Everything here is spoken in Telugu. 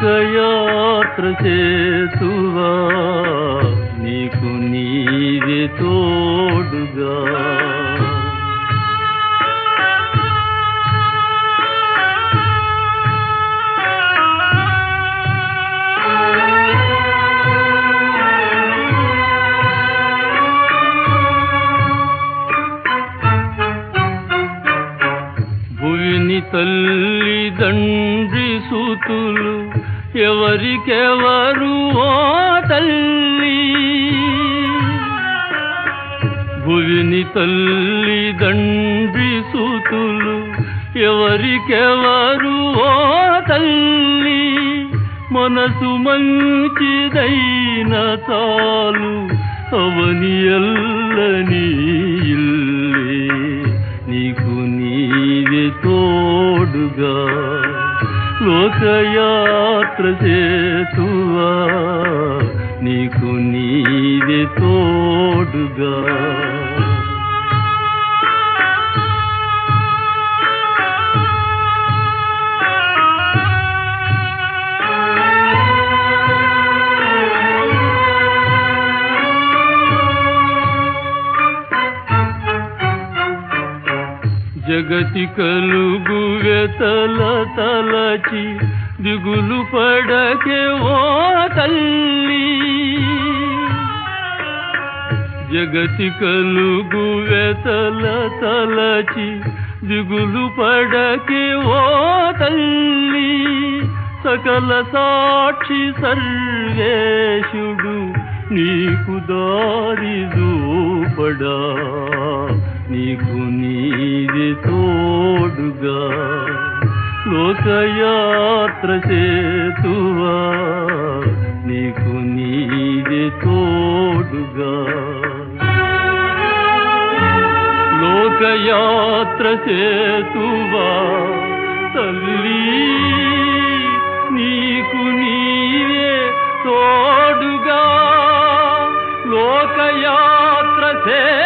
లోకయాత్ర చేతువా నీకు నీవే తోడుగా భువిని తల్లి తండ్రి సూతులు ఎవరికెవరు ఓ తల్లి భువిని తల్లి తండ్రి సూతులు ఎవరికెవరు ఓ తల్లి మనసు మంచిదైన చాలు అవని ఎల్లని ఇల్లే నీకు నీవే తోడుగా లోకయాత్ర చేతువా నీకు నీవే తోడుగా జగతి కలుగు వెతల తలచి దిగులు పడకే ఓ తల్లి జగతి కలుగు వెతల తలచి దిగులు పడకే ఓ తల్లి సకల సాక్షి సర్వేశుడు నీకు దారి దూపడా నీకు నీది తోడుగా లోకయాత్ర చేతువా నీకు నీది తోడుగా లోకయాత్ర చేతువా తల్లి నీకు నీవే తోడుగా లోకయాత్ర చే